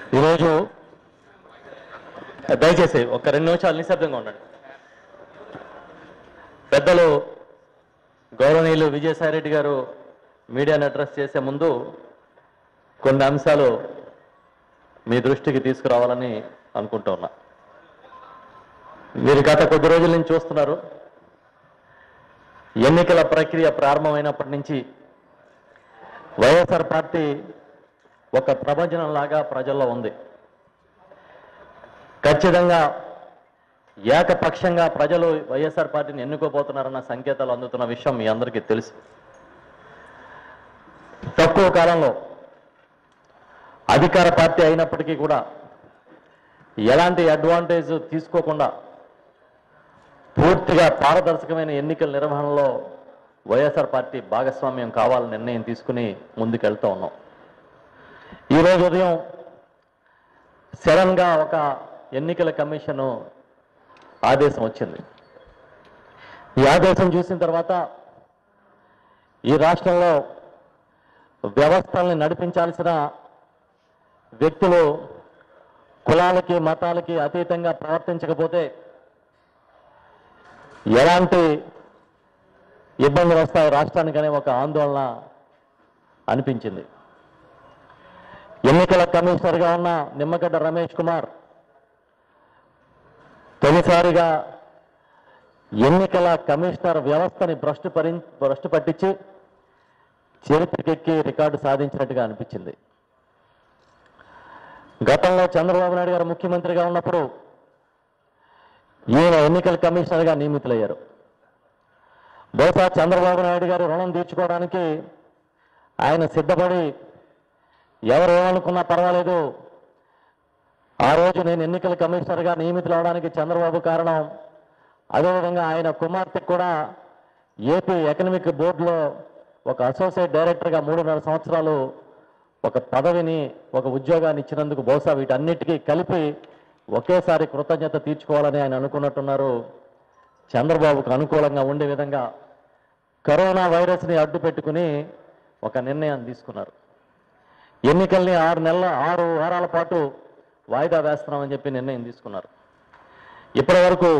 ఈరోజు దయచేసి ఒక రెండు నిమిషాలు నిశ్శబ్దంగా ఉండండి పెద్దలు గౌరవనీయులు విజయసాయిరెడ్డి గారు మీడియాను అడ్రస్ చేసే ముందు కొన్ని అంశాలు మీ దృష్టికి తీసుకురావాలని అనుకుంటూ ఉన్నా మీరు గత కొద్ది రోజుల నుంచి చూస్తున్నారు ఎన్నికల ప్రక్రియ ప్రారంభమైనప్పటి నుంచి వైఎస్ఆర్ పార్టీ ఒక ప్రపంచంలాగా ప్రజల్లో ఉంది ఖచ్చితంగా ఏకపక్షంగా ప్రజలు వైఎస్ఆర్ పార్టీని ఎన్నుకోబోతున్నారన్న సంకేతాలు అందుతున్న విషయం మీ అందరికీ తెలుసు తక్కువ కాలంలో అధికార పార్టీ అయినప్పటికీ కూడా ఎలాంటి అడ్వాంటేజ్ తీసుకోకుండా పూర్తిగా పారదర్శకమైన ఎన్నికల నిర్వహణలో వైఎస్ఆర్ పార్టీ భాగస్వామ్యం కావాలని నిర్ణయం తీసుకుని ముందుకెళ్తూ ఉన్నాం ఈరోజు ఉదయం సడన్గా ఒక ఎన్నికల కమిషన్ ఆదేశం వచ్చింది ఈ ఆదేశం చూసిన తర్వాత ఈ రాష్ట్రంలో వ్యవస్థల్ని నడిపించాల్సిన వ్యక్తులు కులాలకి మతాలకి అతీతంగా ప్రవర్తించకపోతే ఎలాంటి ఇబ్బందులు వస్తాయి రాష్ట్రానికనే ఒక ఆందోళన అనిపించింది ఎన్నికల కమిషనర్గా ఉన్న నిమ్మగడ్డ రమేష్ కుమార్ తొలిసారిగా ఎన్నికల కమిషనర్ వ్యవస్థని భ్రష్టు పరి భ్రష్టు పట్టించి చరిత్రకెక్కి రికార్డు సాధించినట్టుగా అనిపించింది గతంలో చంద్రబాబు నాయుడు గారు ముఖ్యమంత్రిగా ఉన్నప్పుడు ఈయన ఎన్నికల కమిషనర్గా నియమితులయ్యారు బహుశా చంద్రబాబు నాయుడు గారు రుణం తీర్చుకోవడానికి ఆయన సిద్ధపడి ఎవరు ఏమనుకున్నా పర్వాలేదు ఆ రోజు నేను ఎన్నికల కమిషనర్గా నియమితులవడానికి చంద్రబాబు కారణం అదేవిధంగా ఆయన కుమార్తెకు కూడా ఏపీ ఎకనమిక్ బోర్డులో ఒక అసోసియేట్ డైరెక్టర్గా మూడున్నర సంవత్సరాలు ఒక పదవిని ఒక ఉద్యోగాన్ని ఇచ్చినందుకు బహుశా వీటన్నిటికీ కలిపి ఒకేసారి కృతజ్ఞత తీర్చుకోవాలని ఆయన అనుకున్నట్టున్నారు చంద్రబాబుకు అనుకూలంగా ఉండే విధంగా కరోనా వైరస్ని అడ్డు పెట్టుకుని ఒక నిర్ణయాన్ని తీసుకున్నారు ఎన్నికల్ని ఆరు నెలల ఆరు వారాల పాటు వాయిదా వేస్తున్నామని చెప్పి నిర్ణయం తీసుకున్నారు ఇప్పటి వరకు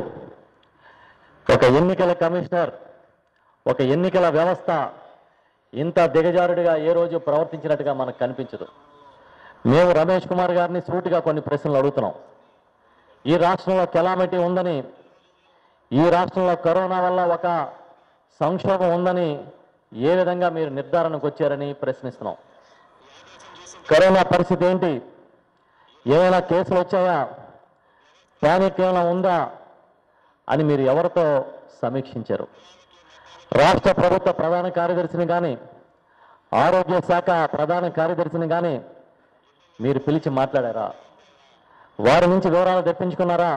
ఒక ఎన్నికల కమిషనర్ ఒక ఎన్నికల వ్యవస్థ ఇంత దిగజారుడిగా ఏ రోజు ప్రవర్తించినట్టుగా మనకు కనిపించదు మేము రమేష్ కుమార్ గారిని సూటిగా కొన్ని ప్రశ్నలు అడుగుతున్నాం ఈ రాష్ట్రంలో కెలామిటీ ఉందని ఈ రాష్ట్రంలో కరోనా వల్ల ఒక సంక్షోభం ఉందని ఏ విధంగా మీరు నిర్ధారణకు వచ్చారని ప్రశ్నిస్తున్నాం కరోనా పరిస్థితి ఏంటి ఏమైనా కేసులు వచ్చాయా ప్యానిక్ ఏమైనా ఉందా అని మీరు ఎవరితో సమీక్షించారు రాష్ట్ర ప్రభుత్వ ప్రధాన కార్యదర్శిని కానీ ఆరోగ్య శాఖ ప్రధాన కార్యదర్శిని కానీ మీరు పిలిచి మాట్లాడారా వారి నుంచి వివరాలు తెప్పించుకున్నారా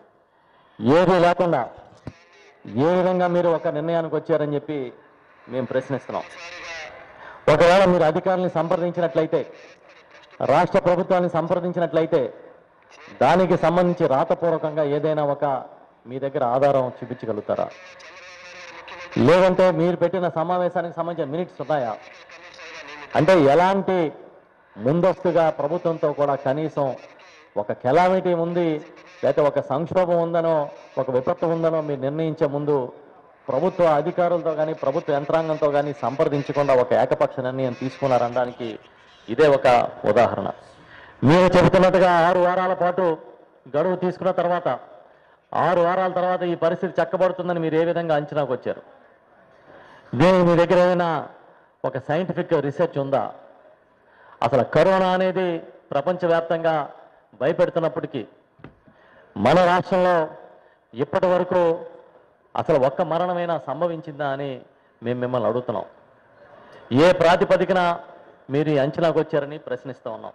ఏది లేకుండా ఏ విధంగా మీరు ఒక నిర్ణయానికి వచ్చారని చెప్పి మేము ప్రశ్నిస్తున్నాం ఒకవేళ మీరు అధికారుల్ని సంప్రదించినట్లయితే రాష్ట్ర ప్రభుత్వాన్ని సంప్రదించినట్లయితే దానికి సంబంధించి రాతపూర్వకంగా ఏదైనా ఒక మీ దగ్గర ఆధారం చూపించగలుగుతారా లేదంటే మీరు పెట్టిన సమావేశానికి సంబంధించిన మినిట్స్ ఉన్నాయా అంటే ఎలాంటి ముందస్తుగా ప్రభుత్వంతో కూడా కనీసం ఒక కెలామిటీ ఉంది లేకపోతే ఒక సంక్షోభం ఉందనో ఒక విపత్తు ఉందనో మీరు నిర్ణయించే ముందు ప్రభుత్వ అధికారులతో కానీ ప్రభుత్వ యంత్రాంగంతో కానీ సంప్రదించకుండా ఒక ఏకపక్ష నిర్ణయం తీసుకున్నారనడానికి ఇదే ఒక ఉదాహరణ మీరు చెబుతున్నట్టుగా ఆరు వారాల పాటు గడువు తీసుకున్న తర్వాత ఆరు వారాల తర్వాత ఈ పరిస్థితి చక్కబడుతుందని మీరు ఏ విధంగా అంచనాకు వచ్చారు దీనికి మీ దగ్గర ఏదైనా ఒక సైంటిఫిక్ రీసెర్చ్ ఉందా అసలు కరోనా అనేది ప్రపంచవ్యాప్తంగా భయపెడుతున్నప్పటికీ మన రాష్ట్రంలో ఇప్పటి వరకు అసలు ఒక్క మరణమైనా సంభవించిందా అని మేము మిమ్మల్ని అడుగుతున్నాం ఏ ప్రాతిపదికన మీరు ఈ అంచనాకు వచ్చారని ప్రశ్నిస్తూ ఉన్నాం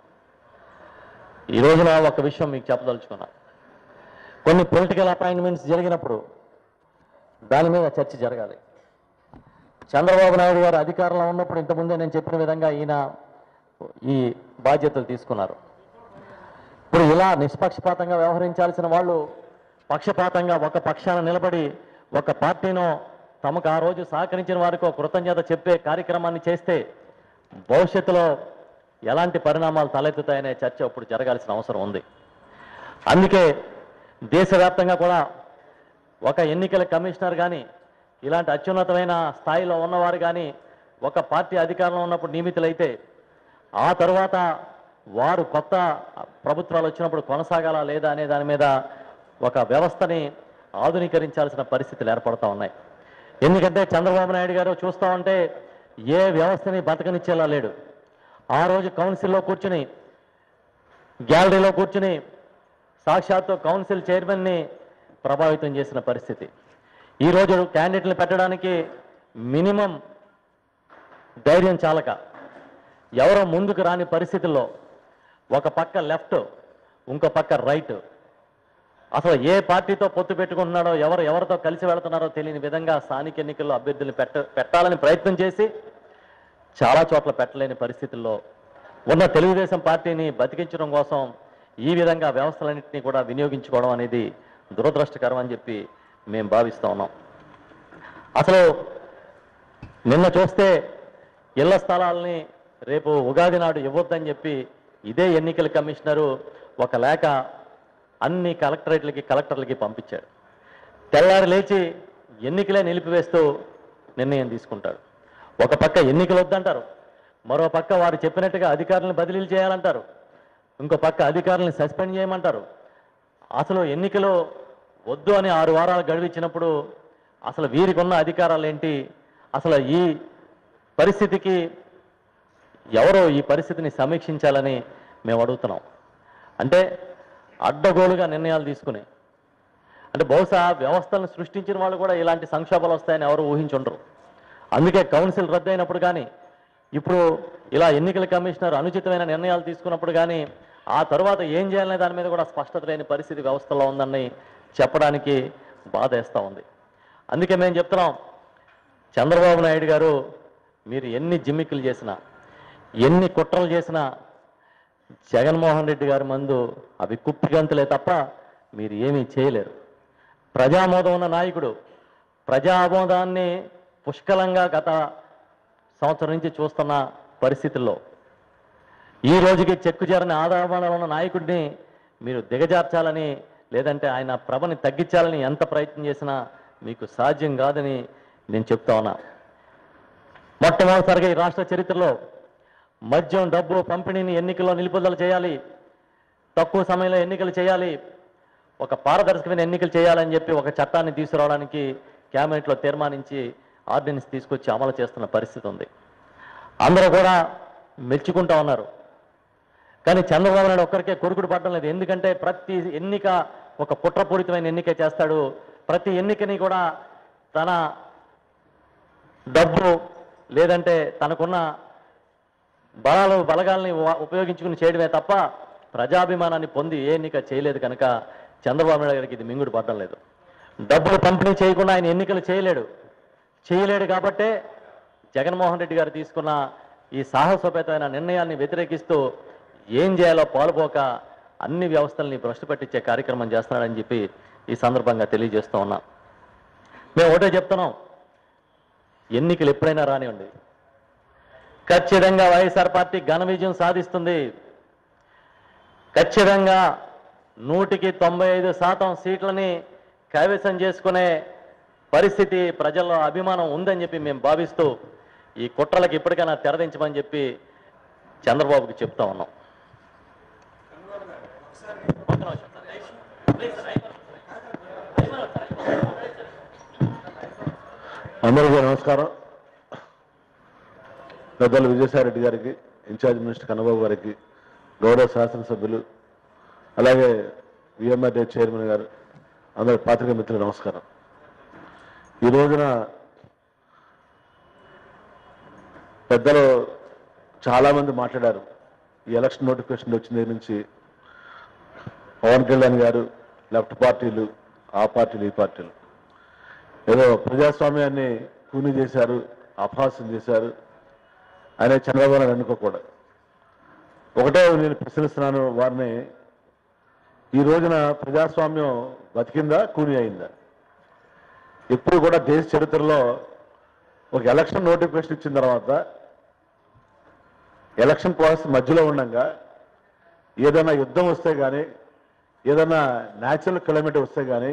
ఈ రోజున ఒక విషయం మీకు చెప్పదలుచుకున్నా కొన్ని పొలిటికల్ అపాయింట్మెంట్స్ జరిగినప్పుడు దాని మీద చర్చ జరగాలి చంద్రబాబు నాయుడు గారు అధికారంలో ఉన్నప్పుడు ఇంతకుముందే నేను చెప్పిన విధంగా ఈయన ఈ బాధ్యతలు తీసుకున్నారు ఇప్పుడు ఇలా నిష్పక్షపాతంగా వ్యవహరించాల్సిన వాళ్ళు పక్షపాతంగా ఒక పక్షాన నిలబడి ఒక పార్టీనో తమకు ఆ రోజు సహకరించిన వారికి ఒక కృతజ్ఞత చెప్పే కార్యక్రమాన్ని చేస్తే భవిష్యత్తులో ఎలాంటి పరిణామాలు తలెత్తుతాయనే చర్చ ఇప్పుడు జరగాల్సిన అవసరం ఉంది అందుకే దేశవ్యాప్తంగా కూడా ఒక ఎన్నికల కమిషనర్ కానీ ఇలాంటి అత్యున్నతమైన స్థాయిలో ఉన్నవారు కానీ ఒక పార్టీ అధికారంలో ఉన్నప్పుడు నియమితులైతే ఆ తర్వాత వారు కొత్త ప్రభుత్వాలు వచ్చినప్పుడు కొనసాగాలా లేదా అనే దాని మీద ఒక వ్యవస్థని ఆధునీకరించాల్సిన పరిస్థితులు ఏర్పడతా ఉన్నాయి ఎందుకంటే చంద్రబాబు నాయుడు గారు చూస్తూ ఉంటే ఏ వ్యవస్థని బతకనిచ్చేలా లేడు ఆ రోజు కౌన్సిల్లో కూర్చుని గ్యాలరీలో కూర్చుని సాక్షాత్తు కౌన్సిల్ చైర్మన్ని ప్రభావితం చేసిన పరిస్థితి ఈరోజు క్యాండిడేట్లు పెట్టడానికి మినిమం ధైర్యం చాలక ఎవరో ముందుకు రాని పరిస్థితుల్లో ఒక పక్క లెఫ్ట్ ఇంకో పక్క రైట్ అసలు ఏ పార్టీతో పొత్తు పెట్టుకుంటున్నాడో ఎవరు ఎవరితో కలిసి వెళుతున్నారో తెలియని విధంగా స్థానిక ఎన్నికల్లో అభ్యర్థుల్ని పెట్ట పెట్టాలని ప్రయత్నం చేసి చాలా చోట్ల పెట్టలేని పరిస్థితుల్లో ఉన్న తెలుగుదేశం పార్టీని బతికించడం కోసం ఈ విధంగా వ్యవస్థలన్నింటినీ కూడా వినియోగించుకోవడం అనేది దురదృష్టకరం అని చెప్పి మేము భావిస్తూ ఉన్నాం అసలు నిన్న చూస్తే ఇళ్ల స్థలాల్ని రేపు ఉగాది నాడు ఇవ్వొద్దని చెప్పి ఇదే ఎన్నికల కమిషనరు ఒక లేఖ అన్ని కలెక్టరేట్లకి కలెక్టర్లకి పంపించాడు తెల్లారి లేచి ఎన్నికలే నిలిపివేస్తూ నిర్ణయం తీసుకుంటాడు ఒక పక్క ఎన్నికలు వద్దంటారు మరో పక్క వారు చెప్పినట్టుగా అధికారులను బదిలీలు చేయాలంటారు ఇంకో పక్క అధికారులను సస్పెండ్ చేయమంటారు అసలు ఎన్నికలు వద్దు అని ఆరు వారాలు గడువిచ్చినప్పుడు అసలు వీరికి ఉన్న అధికారాలు ఏంటి అసలు ఈ పరిస్థితికి ఎవరో ఈ పరిస్థితిని సమీక్షించాలని మేము అడుగుతున్నాం అంటే అడ్డగోలుగా నిర్ణయాలు తీసుకుని అంటే బహుశా వ్యవస్థలను సృష్టించిన వాళ్ళు కూడా ఇలాంటి సంక్షోభాలు వస్తాయని ఎవరు ఊహించుండరు అందుకే కౌన్సిల్ రద్దయినప్పుడు కానీ ఇప్పుడు ఇలా ఎన్నికల కమిషనర్ అనుచితమైన నిర్ణయాలు తీసుకున్నప్పుడు కానీ ఆ తర్వాత ఏం చేయాలనే దాని మీద కూడా స్పష్టత లేని పరిస్థితి వ్యవస్థలో ఉందని చెప్పడానికి బాధ వేస్తూ ఉంది అందుకే మేము చెప్తున్నాం చంద్రబాబు నాయుడు గారు మీరు ఎన్ని జిమ్మిక్కులు చేసినా ఎన్ని కుట్రలు చేసినా జగన్మోహన్ రెడ్డి గారి మందు అవి కుప్పిగంతులే తప్ప మీరు ఏమీ చేయలేరు ప్రజామోదం ఉన్న నాయకుడు ప్రజామోదాన్ని పుష్కలంగా గత సంవత్సరం నుంచి చూస్తున్న పరిస్థితుల్లో ఈ రోజుకి చెక్కు చేరని ఆధారంలో ఉన్న నాయకుడిని మీరు దిగజార్చాలని లేదంటే ఆయన ప్రభని తగ్గించాలని ఎంత ప్రయత్నం చేసినా మీకు సాధ్యం కాదని నేను చెప్తా ఉన్నా మొట్టమొదటిసారిగా ఈ రాష్ట్ర చరిత్రలో మద్యం డబ్బు పంపిణీని ఎన్నికల్లో నిలుపుదల చేయాలి తక్కువ సమయంలో ఎన్నికలు చేయాలి ఒక పారదర్శకమైన ఎన్నికలు చేయాలని చెప్పి ఒక చట్టాన్ని తీసుకురావడానికి క్యాబినెట్లో తీర్మానించి ఆర్డినెన్స్ తీసుకొచ్చి అమలు చేస్తున్న పరిస్థితి ఉంది అందరూ కూడా మెచ్చుకుంటా ఉన్నారు కానీ చంద్రబాబు నాయుడు ఒక్కరికే కొరుకుడు పడడం లేదు ఎందుకంటే ప్రతి ఎన్నిక ఒక కుట్రపూరితమైన ఎన్నిక చేస్తాడు ప్రతి ఎన్నికని కూడా తన డబ్బు లేదంటే తనకున్న బలాలు బలగాల్ని ఉ- ఉపయోగించుకుని చేయడమే తప్ప ప్రజాభిమానాన్ని పొంది ఏ ఎన్నిక చేయలేదు కనుక చంద్రబాబు నాయుడు గారికి ఇది మింగుడు పడడం లేదు డబ్బులు పంపిణీ చేయకుండా ఆయన ఎన్నికలు చేయలేడు చేయలేడు కాబట్టే జగన్మోహన్ రెడ్డి గారు తీసుకున్న ఈ సాహసోపేతమైన నిర్ణయాన్ని వ్యతిరేకిస్తూ ఏం చేయాలో పాలుపోక అన్ని వ్యవస్థల్ని భ్రష్టు పట్టించే కార్యక్రమం చేస్తున్నాడని చెప్పి ఈ సందర్భంగా తెలియజేస్తూ ఉన్నాం మేము ఒకటే చెప్తున్నాం ఎన్నికలు ఎప్పుడైనా రానివ్వండి ఖచ్చితంగా వైఎస్ఆర్ పార్టీ ఘన విజయం సాధిస్తుంది ఖచ్చితంగా నూటికి తొంభై ఐదు శాతం సీట్లని కైవసం చేసుకునే పరిస్థితి ప్రజల్లో అభిమానం ఉందని చెప్పి మేము భావిస్తూ ఈ కుట్రలకు ఇప్పటికైనా తెరదించమని చెప్పి చంద్రబాబుకి చెప్తా ఉన్నాం అందరికీ నమస్కారం పెద్దలు విజయసాయిరెడ్డి గారికి ఇన్ఛార్జ్ మినిస్టర్ కన్నబాబు గారికి గౌరవ శాసనసభ్యులు అలాగే విఎంఆర్డే చైర్మన్ గారు అందరి పాత్రిక మిత్రులు నమస్కారం ఈ రోజున పెద్దలు చాలామంది మాట్లాడారు ఈ ఎలక్షన్ నోటిఫికేషన్ వచ్చిన దగ్గర నుంచి పవన్ కళ్యాణ్ గారు లెఫ్ట్ పార్టీలు ఆ పార్టీలు ఈ పార్టీలు ఏదో ప్రజాస్వామ్యాన్ని కూని చేశారు అపహాస్యం చేశారు అనే చంద్రబాబు నాయుడు అనుకోకూడదు ఒకటే నేను ప్రశ్నిస్తున్నాను వారిని ఈ రోజున ప్రజాస్వామ్యం బతికిందా కూని అయిందా ఎప్పుడు కూడా దేశ చరిత్రలో ఒక ఎలక్షన్ నోటిఫికేషన్ ఇచ్చిన తర్వాత ఎలక్షన్ ప్రాసెస్ మధ్యలో ఉండగా ఏదైనా యుద్ధం వస్తే కానీ ఏదైనా న్యాచురల్ కెలమిటీ వస్తే కానీ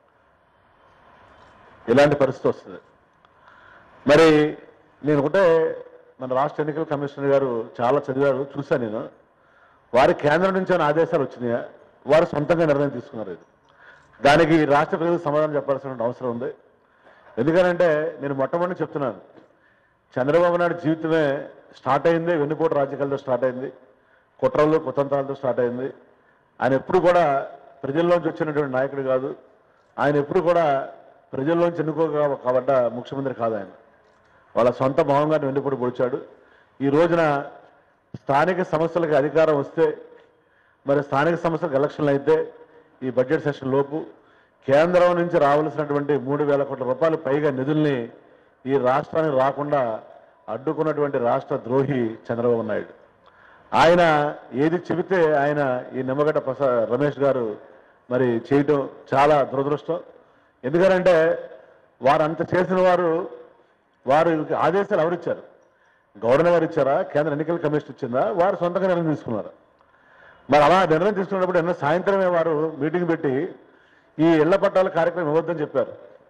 ఇలాంటి పరిస్థితి వస్తుంది మరి నేను ఒకటే మన రాష్ట్ర ఎన్నికల కమిషనర్ గారు చాలా చదివారు చూశాను నేను వారి కేంద్రం నుంచి ఏమైనా ఆదేశాలు వచ్చినాయా వారు సొంతంగా నిర్ణయం తీసుకున్నారు ఇది దానికి రాష్ట్ర ప్రజలకు సమాధానం చెప్పాల్సిన అవసరం ఉంది ఎందుకనంటే నేను మొట్టమొదటి చెప్తున్నాను చంద్రబాబు నాయుడు జీవితమే స్టార్ట్ అయింది వెన్నుపోటు రాజకీయాలతో స్టార్ట్ అయింది కుట్రలు కుతంత్రాలతో స్టార్ట్ అయింది ఆయన ఎప్పుడు కూడా ప్రజల్లోంచి వచ్చినటువంటి నాయకుడు కాదు ఆయన ఎప్పుడు కూడా ప్రజల్లోంచి ఎన్నుకోగా కాబట్ట ముఖ్యమంత్రి కాదు ఆయన వాళ్ళ సొంత భావంగానే వెన్నుపోటు పొడిచాడు ఈ రోజున స్థానిక సమస్యలకు అధికారం వస్తే మరి స్థానిక సంస్థలకు ఎలక్షన్లు అయితే ఈ బడ్జెట్ సెషన్ లోపు కేంద్రం నుంచి రావాల్సినటువంటి మూడు వేల కోట్ల రూపాయలు పైగా నిధుల్ని ఈ రాష్ట్రానికి రాకుండా అడ్డుకున్నటువంటి రాష్ట్ర ద్రోహి చంద్రబాబు నాయుడు ఆయన ఏది చెబితే ఆయన ఈ నిమ్మగడ్డ ప్రసా రమేష్ గారు మరి చేయటం చాలా దురదృష్టం ఎందుకంటే వారు అంత చేసిన వారు వారు ఆదేశాలు ఎవరిచ్చారు గవర్నర్ గారు ఇచ్చారా కేంద్ర ఎన్నికల కమిషన్ ఇచ్చిందా వారు సొంతంగా నిర్ణయం తీసుకున్నారు మరి అలా నిర్ణయం తీసుకున్నప్పుడు నిన్న సాయంత్రమే వారు మీటింగ్ పెట్టి ఈ ఇళ్ల పట్టాల కార్యక్రమం ఇవ్వద్దని చెప్పారు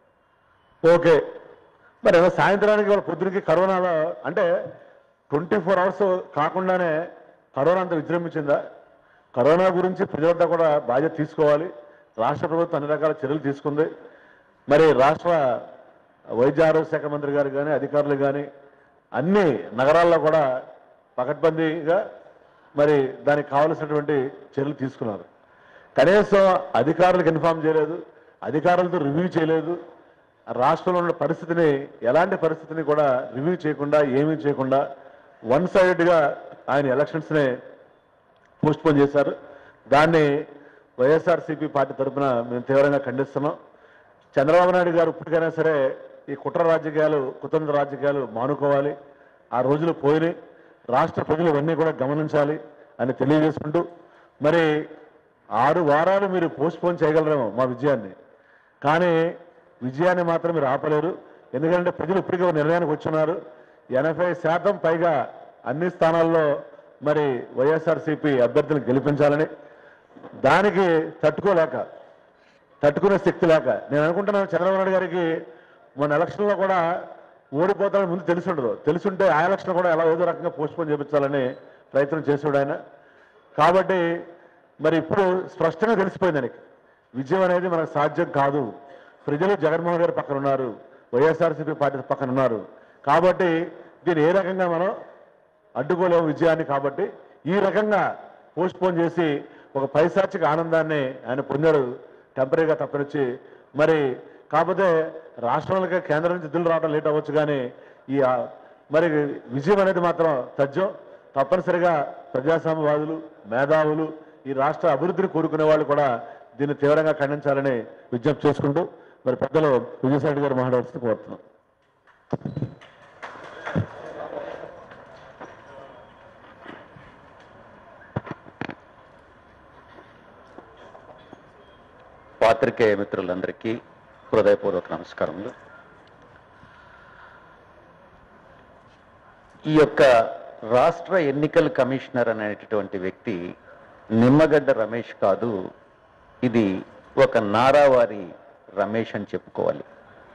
ఓకే మరి ఏదో సాయంత్రానికి వాళ్ళ పొద్దునకి కరోనాలో అంటే ట్వంటీ ఫోర్ అవర్స్ కాకుండానే కరోనా అంత విజృంభించిందా కరోనా గురించి ప్రజలంతా కూడా బాధ్యత తీసుకోవాలి రాష్ట్ర ప్రభుత్వం అన్ని రకాల చర్యలు తీసుకుంది మరి రాష్ట్ర వైద్య ఆరోగ్య శాఖ మంత్రి గారు కానీ అధికారులు కానీ అన్ని నగరాల్లో కూడా పకడ్బందీగా మరి దానికి కావలసినటువంటి చర్యలు తీసుకున్నారు కనీసం అధికారులకు ఇన్ఫార్మ్ చేయలేదు అధికారులతో రివ్యూ చేయలేదు రాష్ట్రంలో ఉన్న పరిస్థితిని ఎలాంటి పరిస్థితిని కూడా రివ్యూ చేయకుండా ఏమీ చేయకుండా వన్ సైడెడ్గా ఆయన ఎలక్షన్స్ని పోస్ట్ పోన్ చేశారు దాన్ని వైఎస్ఆర్సీపీ పార్టీ తరఫున మేము తీవ్రంగా ఖండిస్తున్నాం చంద్రబాబు నాయుడు గారు ఇప్పటికైనా సరే ఈ కుట్ర రాజకీయాలు కుతంత్ర రాజకీయాలు మానుకోవాలి ఆ రోజులు పోయినాయి రాష్ట్ర ప్రజలు ఇవన్నీ కూడా గమనించాలి అని తెలియజేసుకుంటూ మరి ఆరు వారాలు మీరు పోస్ట్ పోన్ చేయగలరేమో మా విజయాన్ని కానీ విజయాన్ని మాత్రం మీరు ఆపలేరు ఎందుకంటే ప్రజలు ఇప్పటికే ఒక నిర్ణయానికి వచ్చున్నారు ఎనభై శాతం పైగా అన్ని స్థానాల్లో మరి వైఎస్ఆర్సీపీ అభ్యర్థులను గెలిపించాలని దానికి తట్టుకోలేక తట్టుకునే శక్తి లేక నేను అనుకుంటున్నాను చంద్రబాబు నాయుడు గారికి మొన్న ఎలక్షన్లో కూడా ఓడిపోతాడని ముందు తెలిసి ఉండదు తెలుసుంటే ఆ ఎలక్షన్ కూడా ఎలా ఏదో రకంగా పోస్ట్ పోన్ చేపించాలని ప్రయత్నం చేసాడు ఆయన కాబట్టి మరి ఇప్పుడు స్పష్టంగా తెలిసిపోయింది ఆయనకి విజయం అనేది మనకు సాధ్యం కాదు ప్రజలు జగన్మోహన్ గారి పక్కన ఉన్నారు వైఎస్ఆర్సీపీ పార్టీ పక్కన ఉన్నారు కాబట్టి దీన్ని ఏ రకంగా మనం అడ్డుకోలేము విజయాన్ని కాబట్టి ఈ రకంగా పోస్ట్ పోన్ చేసి ఒక పైశాచిక ఆనందాన్ని ఆయన పొందాడు టెంపరీగా తప్పనిచ్చి మరి కాకపోతే రాష్ట్రాలకి కేంద్రం నుంచి నిధులు రావడం లేట్ అవ్వచ్చు కానీ ఈ ఆ, మరి విజయం అనేది మాత్రం తథ్యం తప్పనిసరిగా ప్రజాస్వామ్యవాదులు మేధావులు ఈ రాష్ట్ర అభివృద్ధిని కోరుకునే వాళ్ళు కూడా దీన్ని తీవ్రంగా ఖండించాలని విజ్ఞప్తి చేసుకుంటూ మరి పెద్దలు విజయసాయి గారు మాట్లాడాల్సింది కోరుతున్నాం పాత్రికేయ మిత్రులందరికీ హృదయపూర్వక నమస్కారములు ఈ యొక్క రాష్ట్ర ఎన్నికల కమిషనర్ అనేటటువంటి వ్యక్తి నిమ్మగడ్డ రమేష్ కాదు ఇది ఒక నారావారి రమేష్ అని చెప్పుకోవాలి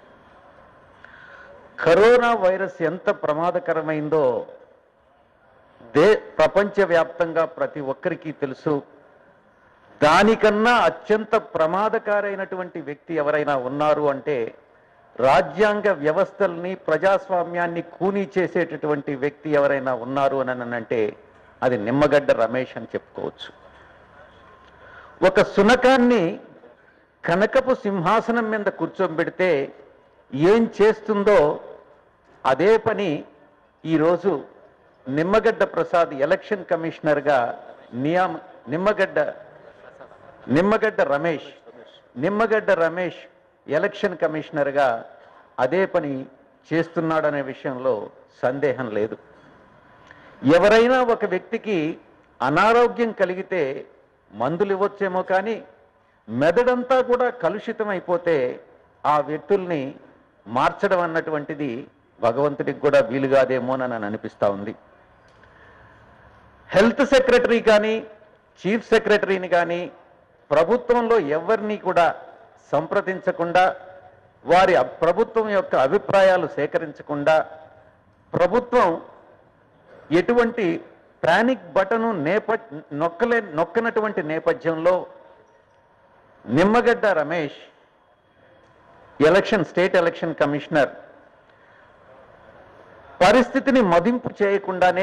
కరోనా వైరస్ ఎంత ప్రమాదకరమైందో దే ప్రపంచవ్యాప్తంగా ప్రతి ఒక్కరికి తెలుసు దానికన్నా అత్యంత ప్రమాదకారైనటువంటి వ్యక్తి ఎవరైనా ఉన్నారు అంటే రాజ్యాంగ వ్యవస్థల్ని ప్రజాస్వామ్యాన్ని కూనీ చేసేటటువంటి వ్యక్తి ఎవరైనా ఉన్నారు అని అంటే అది నిమ్మగడ్డ రమేష్ అని చెప్పుకోవచ్చు ఒక సునకాన్ని కనకపు సింహాసనం మీద కూర్చోబెడితే ఏం చేస్తుందో అదే పని ఈరోజు నిమ్మగడ్డ ప్రసాద్ ఎలక్షన్ కమిషనర్గా నియామ నిమ్మగడ్డ నిమ్మగడ్డ రమేష్ నిమ్మగడ్డ రమేష్ ఎలక్షన్ కమిషనర్గా అదే పని చేస్తున్నాడనే విషయంలో సందేహం లేదు ఎవరైనా ఒక వ్యక్తికి అనారోగ్యం కలిగితే మందులు ఇవ్వచ్చేమో కానీ మెదడంతా కూడా కలుషితం అయిపోతే ఆ వ్యక్తుల్ని మార్చడం అన్నటువంటిది భగవంతుడికి కూడా వీలుగాదేమోనని అనిపిస్తా ఉంది హెల్త్ సెక్రటరీ కానీ చీఫ్ సెక్రటరీని కానీ ప్రభుత్వంలో ఎవరిని కూడా సంప్రదించకుండా వారి అ- ప్రభుత్వం యొక్క అభిప్రాయాలు సేకరించకుండా ప్రభుత్వం ఎటువంటి పానిక్ బటను నేప నొక్కలే నొక్కనటువంటి నేపథ్యంలో Nimmagadda Ramesh election state election commissioner పరిస్థితిని మదింపు చేయకుండానే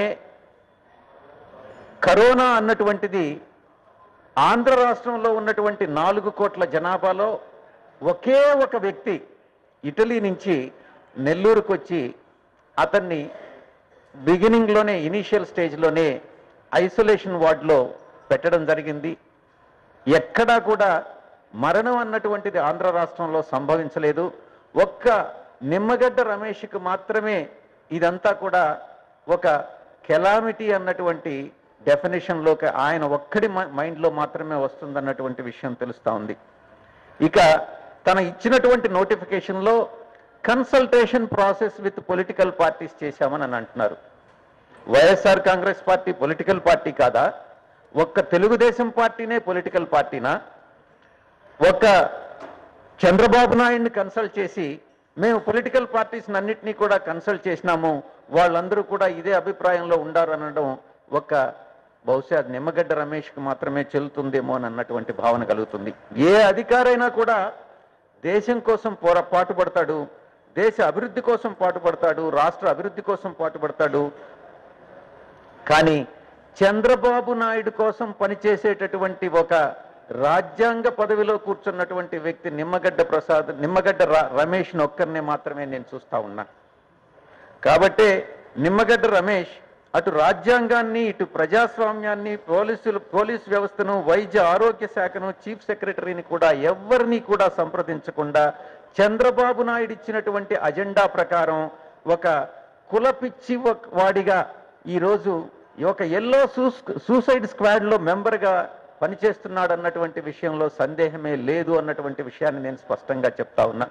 కరోనా అన్నటువంటిది ఆంధ్ర రాష్ట్రంలో ఉన్నటువంటి నాలుగు కోట్ల జనాభాలో ఒకే ఒక వ్యక్తి ఇటలీ నుంచి నెల్లూరుకు వచ్చి అతన్ని బిగినింగ్లోనే ఇనీషియల్ స్టేజ్లోనే ఐసోలేషన్ వార్డులో పెట్టడం జరిగింది ఎక్కడా కూడా మరణం అన్నటువంటిది ఆంధ్ర రాష్ట్రంలో సంభవించలేదు ఒక్క నిమ్మగడ్డ రమేష్కి మాత్రమే ఇదంతా కూడా ఒక కెలామిటీ అన్నటువంటి డెఫినేషన్లోకి ఆయన ఒక్కడి మ- మైండ్లో మాత్రమే వస్తుందన్నటువంటి విషయం తెలుస్తా ఉంది ఇక తన ఇచ్చినటువంటి నోటిఫికేషన్లో consultation process with political parties చేశామని అని అంటున్నారు YSR Congress party political party కాదా ఒక్క తెలుగుదేశం పార్టీనే పొలిటికల్ పార్టీనా ఒక చంద్రబాబు నాయుడిని కన్సల్ట్ చేసి మేము పొలిటికల్ పార్టీస్ అన్నింటినీ కూడా కన్సల్ట్ చేసినాము వాళ్ళందరూ కూడా ఇదే అభిప్రాయంలో ఉండారు అనడం ఒక బహుశా నిమ్మగడ్డ రమేష్కి మాత్రమే చెల్లుతుందేమో అని అన్నటువంటి భావన కలుగుతుంది ఏ అధికారైనా కూడా దేశం కోసం పోరా పాటుపడతాడు దేశ అభివృద్ధి కోసం పాటుపడతాడు రాష్ట్ర అభివృద్ధి కోసం పాటుపడతాడు కానీ చంద్రబాబు నాయుడు కోసం పనిచేసేటటువంటి ఒక రాజ్యాంగ పదవిలో కూర్చున్నటువంటి వ్యక్తి నిమ్మగడ్డ ప్రసాద్ నిమ్మగడ్డ ర- రమేష్ ఒక్కరినే మాత్రమే నేను చూస్తా ఉన్నా కాబట్టే నిమ్మగడ్డ రమేష్ అటు రాజ్యాంగాన్ని ఇటు ప్రజాస్వామ్యాన్ని పోలీసులు పోలీస్ వ్యవస్థను వైద్య ఆరోగ్య శాఖను చీఫ్ సెక్రటరీని కూడా ఎవరిని కూడా సంప్రదించకుండా చంద్రబాబు నాయుడు ఇచ్చినటువంటి అజెండా ప్రకారం ఒక కులపిచ్చి ఒక- వాడిగా ఈరోజు ఒక ఎల్లో సూసైడ్ స్క్వాడ్లో మెంబర్గా పనిచేస్తున్నాడు అన్నటువంటి విషయంలో సందేహమే లేదు అన్నటువంటి విషయాన్ని నేను స్పష్టంగా చెప్తా ఉన్నా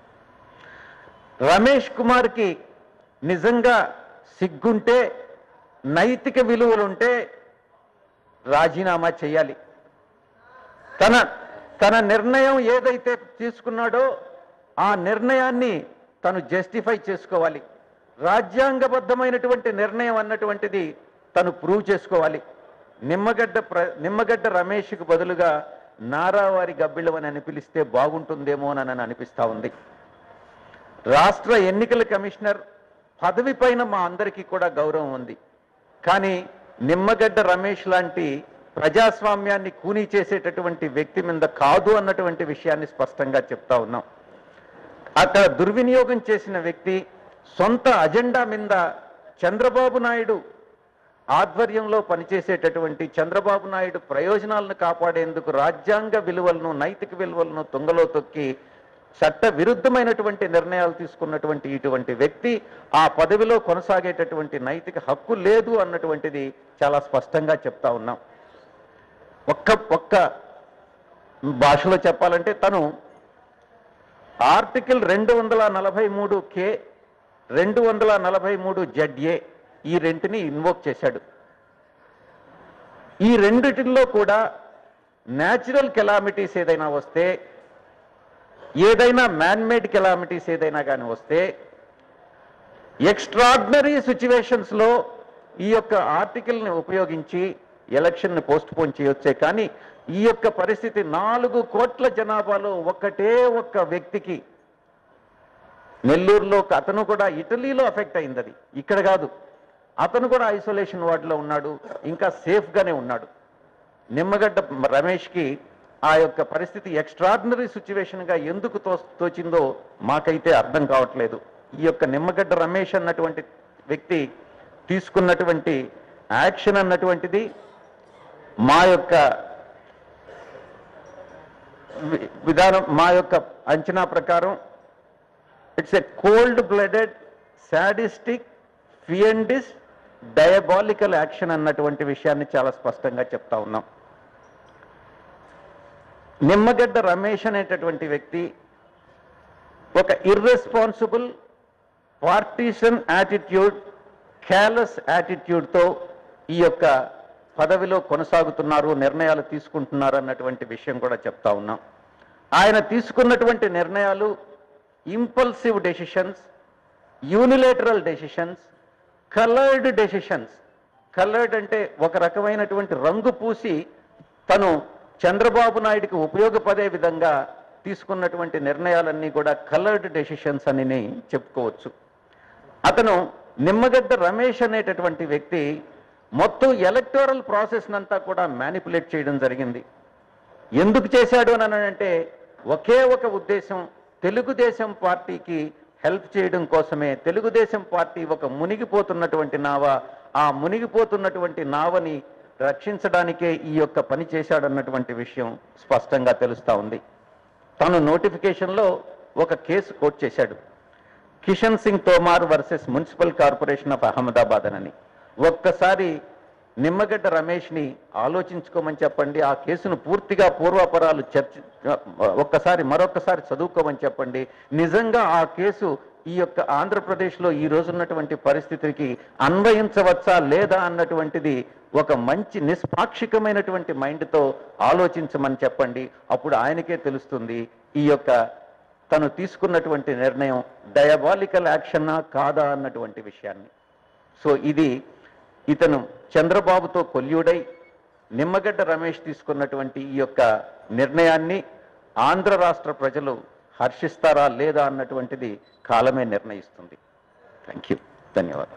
రమేష్ కుమార్కి నిజంగా సిగ్గుంటే నైతిక విలువలుంటే రాజీనామా చేయాలి తన తన నిర్ణయం ఏదైతే తీసుకున్నాడో ఆ నిర్ణయాన్ని తను జస్టిఫై చేసుకోవాలి రాజ్యాంగబద్ధమైనటువంటి నిర్ణయం అన్నటువంటిది తను ప్రూవ్ చేసుకోవాలి నిమ్మగడ్డ ప్ర నిమ్మగడ్డ రమేష్కి బదులుగా నారావారి గబ్బిళ్ళవని అని పిలిస్తే బాగుంటుందేమో అని అనిపిస్తా ఉంది రాష్ట్ర ఎన్నికల కమిషనర్ పదవి పైన మా అందరికీ కూడా గౌరవం ఉంది కానీ నిమ్మగడ్డ రమేష్ లాంటి ప్రజాస్వామ్యాన్ని కూనీ చేసేటటువంటి వ్యక్తి మీద కాదు అన్నటువంటి విషయాన్ని స్పష్టంగా చెప్తా ఉన్నాం అక్కడ దుర్వినియోగం చేసిన వ్యక్తి సొంత అజెండా మీద చంద్రబాబు నాయుడు ఆధ్వర్యంలో పనిచేసేటటువంటి చంద్రబాబు నాయుడు ప్రయోజనాలను కాపాడేందుకు రాజ్యాంగ విలువలను నైతిక విలువలను తుంగలో తొక్కి చట్ట విరుద్ధమైనటువంటి నిర్ణయాలు తీసుకున్నటువంటి ఇటువంటి వ్యక్తి ఆ పదవిలో కొనసాగేటటువంటి నైతిక హక్కు లేదు అన్నటువంటిది చాలా స్పష్టంగా చెప్తా ఉన్నాం ఒక్క ఒక్క భాషలో చెప్పాలంటే తను ఆర్టికల్ రెండు వందల నలభై మూడు కే రెండు వందల నలభై మూడు జడ్ఏ ఈ రెంటిని ఇన్వోక్ చేశాడు ఈ రెండిటిల్లో కూడా న్యాచురల్ కెలామిటీస్ ఏదైనా వస్తే ఏదైనా మ్యాన్మేడ్ కెలామిటీస్ ఏదైనా కానీ వస్తే ఎక్స్ట్రాడినరీ సిచ్యువేషన్స్లో ఈ యొక్క ఆర్టికల్ని ఉపయోగించి ఎలక్షన్ని పోస్ట్ పోన్ చేయొచ్చే కానీ ఈ యొక్క పరిస్థితి నాలుగు కోట్ల జనాభాలో ఒక్కటే ఒక్క వ్యక్తికి నెల్లూరులో ఒక అతను కూడా ఇటలీలో అఫెక్ట్ అయింది అది ఇక్కడ కాదు అతను కూడా ఐసోలేషన్ వార్డులో ఉన్నాడు ఇంకా సేఫ్గానే ఉన్నాడు నిమ్మగడ్డ రమేష్కి ఆ యొక్క పరిస్థితి ఎక్స్ట్రాడినరీ సిచ్యువేషన్గా ఎందుకు తో తోచిందో మాకైతే అర్థం కావట్లేదు ఈ యొక్క నిమ్మగడ్డ రమేష్ అన్నటువంటి వ్యక్తి తీసుకున్నటువంటి యాక్షన్ అన్నటువంటిది మా యొక్క వి- విధానం మా యొక్క అంచనా ప్రకారం it's a cold blooded sadistic fiendish diabolical action అన్నటువంటి విషయాన్ని చాలా స్పష్టంగా చెప్తా ఉన్నాం నిమ్మగడ్డ రమేష్ అనేటటువంటి వ్యక్తి ఒక ఇర్రెస్పాన్సిబుల్ పార్టీషన్ యాటిట్యూడ్ క్యాలస్ యాటిట్యూడ్తో ఈ యొక్క పదవిలో కొనసాగుతున్నారు నిర్ణయాలు తీసుకుంటున్నారు అన్నటువంటి విషయం కూడా చెప్తా ఉన్నాం ఆయన తీసుకున్నటువంటి నిర్ణయాలు impulsive decisions unilateral decisions coloured decisions coloured అంటే ఒక రకమైనటువంటి రంగు పూసి తను చంద్రబాబు నాయుడికి ఉపయోగపడే విధంగా తీసుకున్నటువంటి నిర్ణయాలన్నీ కూడా కలర్డ్ డెసిషన్స్ అని చెప్పుకోవచ్చు అతను నిమ్మగడ్డ రమేష్ అనేటటువంటి వ్యక్తి మొత్తం ఎలక్టోరల్ ప్రాసెస్ అంతా కూడా మ్యానిపులేట్ చేయడం జరిగింది ఎందుకు చేశాడు అని అంటే ఒకే ఒక ఉద్దేశం తెలుగుదేశం పార్టీకి హెల్ప్ చేయడం కోసమే తెలుగుదేశం పార్టీ ఒక మునిగిపోతున్నటువంటి నావ ఆ మునిగిపోతున్నటువంటి నావని రక్షించడానికే ఈ యొక్క పని చేశాడన్నటువంటి విషయం స్పష్టంగా తెలుస్తా ఉంది తను నోటిఫికేషన్లో ఒక కేసు కోట్ చేశాడు Kishan Singh Tomar versus municipal corporation of Ahmedabad అని ఒక్కసారి నిమ్మగడ్డ రమేష్ని ఆలోచించుకోమని చెప్పండి ఆ కేసును పూర్తిగా పూర్వాపరాలు చర్చ ఒక్కసారి మరొకసారి చదువుకోమని చెప్పండి నిజంగా ఆ కేసు ఈ యొక్క ఆంధ్రప్రదేశ్లో ఈ రోజున్నటువంటి పరిస్థితికి అన్వయించవచ్చా లేదా అన్నటువంటిది ఒక మంచి నిష్పాక్షికమైనటువంటి మైండ్తో ఆలోచించమని చెప్పండి అప్పుడు ఆయనకే తెలుస్తుంది ఈ యొక్క తను తీసుకున్నటువంటి నిర్ణయం డయాబాలికల్ యాక్షన్నా కాదా అన్నటువంటి విషయాన్ని సో ఇది ఇతను చంద్రబాబుతో కొల్యుడై నిమ్మగడ్డ రమేష్ తీసుకున్నటువంటి ఈ యొక్క నిర్ణయాన్ని ఆంధ్ర రాష్ట్ర ప్రజలు హర్షిస్తారా లేదా అన్నటువంటిది కాలమే నిర్ణయిస్తుంది థ్యాంక్ యూ ధన్యవాదాలు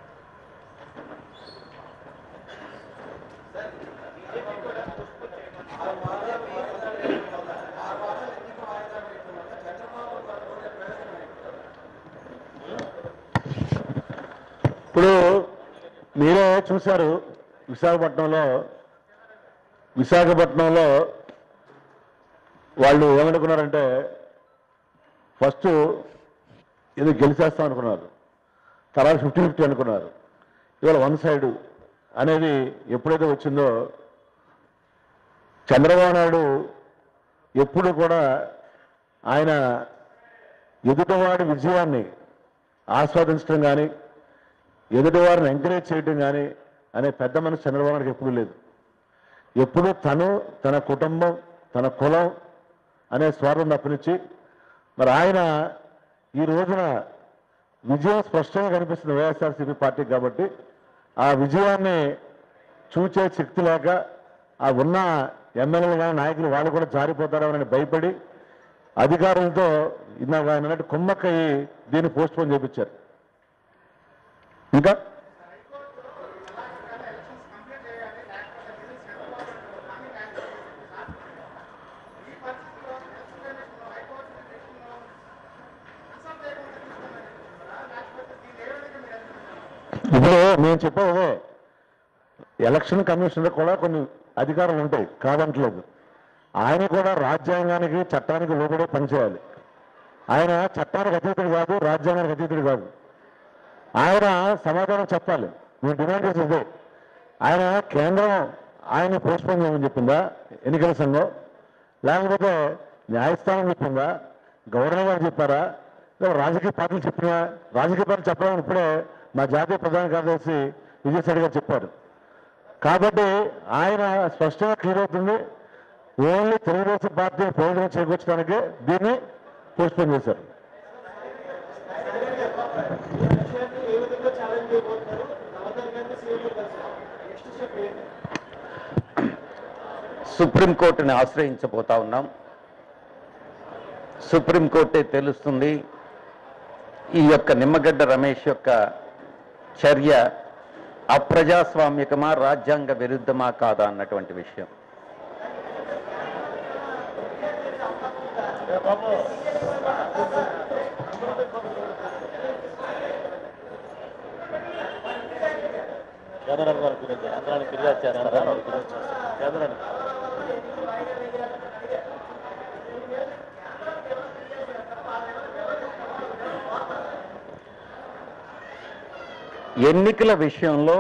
ఇప్పుడు మీరే చూశారు విశాఖపట్నంలో విశాఖపట్నంలో వాళ్ళు ఏమనుకున్నారంటే ఫస్ట్ ఏదో గెలిచేస్తాం అనుకున్నారు తర్వాత ఫిఫ్టీ ఫిఫ్టీ అనుకున్నారు ఇవాళ వన్ సైడ్ అనేది ఎప్పుడైతే వచ్చిందో చంద్రబాబు నాయుడు ఎప్పుడు కూడా ఆయన ఎదుటివాడి విజయాన్ని ఆస్వాదించడం కానీ ఎదుటివారిని ఎంకరేజ్ చేయడం కానీ అనే పెద్ద మనసు చంద్రబాబు నాయుడుకి ఎప్పుడూ లేదు ఎప్పుడూ తను తన కుటుంబం తన కులం అనే స్వార్థం తప్పనిచ్చి మరి ఆయన ఈ రోజున విజయం స్పష్టంగా కనిపిస్తుంది వైఎస్ఆర్సీపీ పార్టీకి కాబట్టి ఆ విజయాన్ని చూచే శక్తి లేక ఆ ఉన్న ఎమ్మెల్యేలు కానీ నాయకులు వాళ్ళు కూడా జారిపోతారని భయపడి అధికారులతో ఇందాక ఆయన అన్నట్టు కుమ్మక్కయ్యి దీన్ని పోస్ట్ పోన్ చేపించారు ఇంకా ఇప్పుడు నేను చెప్పేదే ఎలక్షన్ కమిషనర్ కూడా కొన్ని అధికారాలు ఉంటాయి కాదంటలేదు ఆయన కూడా రాజ్యాంగానికి చట్టానికి లోబడే పనిచేయాలి ఆయన చట్టానికి అతీతుడు కాదు రాజ్యాంగానికి అతీతుడు కాదు ఆయన సమాధానం చెప్పాలి నేను డిమాండ్ చేసేది ఆయన కేంద్రం ఆయన పోస్ట్పోన్ చేయమని చెప్పిందా ఎన్నికల సంఘం లేకపోతే న్యాయస్థానం చెప్పిందా గవర్నర్ గారు చెప్పారా లేదా రాజకీయ పార్టీలు చెప్పినా రాజకీయ పార్టీలు చెప్పడం ఇప్పుడే మా జాతీయ ప్రధాన కార్యదర్శి విజయసాయి గారు చెప్పారు కాబట్టి ఆయన స్పష్టంగా క్లియర్ అవుతుంది ఓన్లీ తెలుగుదేశం పార్టీ ప్రయోజనం చేకూర్చడానికి దీన్ని పోస్ట్పోన్ చేశారు సుప్రీంకోర్టుని ఆశ్రయించబోతా ఉన్నాం సుప్రీంకోర్టే తెలుస్తుంది ఈ యొక్క నిమ్మగడ్డ రమేష్ యొక్క చర్య అప్రజాస్వామ్యకమా రాజ్యాంగ విరుద్ధమా కాదా అన్నటువంటి విషయం కేంద్రానికి వారు ఫిర్యాదు చేయాలి. కేంద్రానికి ఫిర్యాదు చేస్తారా వారు ఫిర్యాదు చేస్తారు కేంద్రానికి ఎన్నికల విషయంలో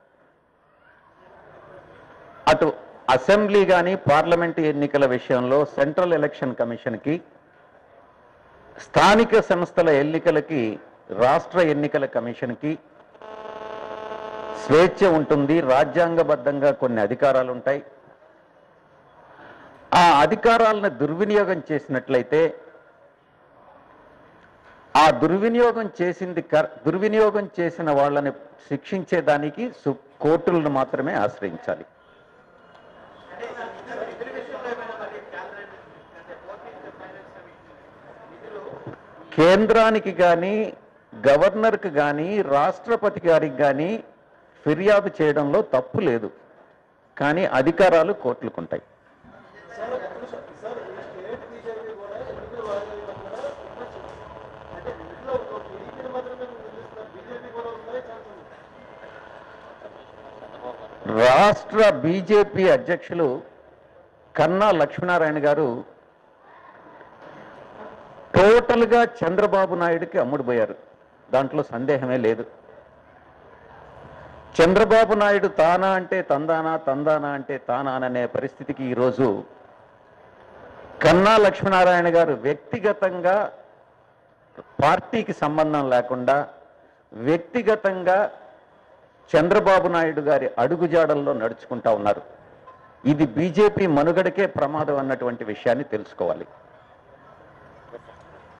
అటు అసెంబ్లీ కానీ పార్లమెంట్ ఎన్నికల విషయంలో సెంట్రల్ ఎలక్షన్ కమిషన్కి స్థానిక సంస్థల ఎన్నికలకి రాష్ట్ర ఎన్నికల కమిషన్కి స్వేచ్ఛ ఉంటుంది రాజ్యాంగబద్ధంగా కొన్ని అధికారాలు ఉంటాయి ఆ అధికారాలను దుర్వినియోగం చేసినట్లయితే ఆ దుర్వినియోగం చేసింది కర్- దుర్వినియోగం చేసిన వాళ్ళని శిక్షించేదానికి సు- కోర్టులను మాత్రమే ఆశ్రయించాలి కేంద్రానికి కానీ గవర్నర్కి కానీ రాష్ట్రపతి గారికి కానీ ఫిర్యాదు చేయడంలో తప్పు లేదు కానీ అధికారాలు కోర్టులకు ఉంటాయి రాష్ట్ర బీజేపీ అధ్యక్షులు కన్నా లక్ష్మీనారాయణ గారు టోటల్గా చంద్రబాబు నాయుడుకి అమ్ముడుపోయారు దాంట్లో సందేహమే లేదు చంద్రబాబు నాయుడు తానా అంటే తందానా తందానా అంటే తానా అనే పరిస్థితికి ఈరోజు కన్నా లక్ష్మీనారాయణ గారు వ్యక్తిగతంగా పార్టీకి సంబంధం లేకుండా వ్యక్తిగతంగా చంద్రబాబు నాయుడు గారి అడుగుజాడల్లో నడుచుకుంటా ఉన్నారు ఇది బీజేపీ మనుగడకే ప్రమాదం అన్నటువంటి విషయాన్ని తెలుసుకోవాలి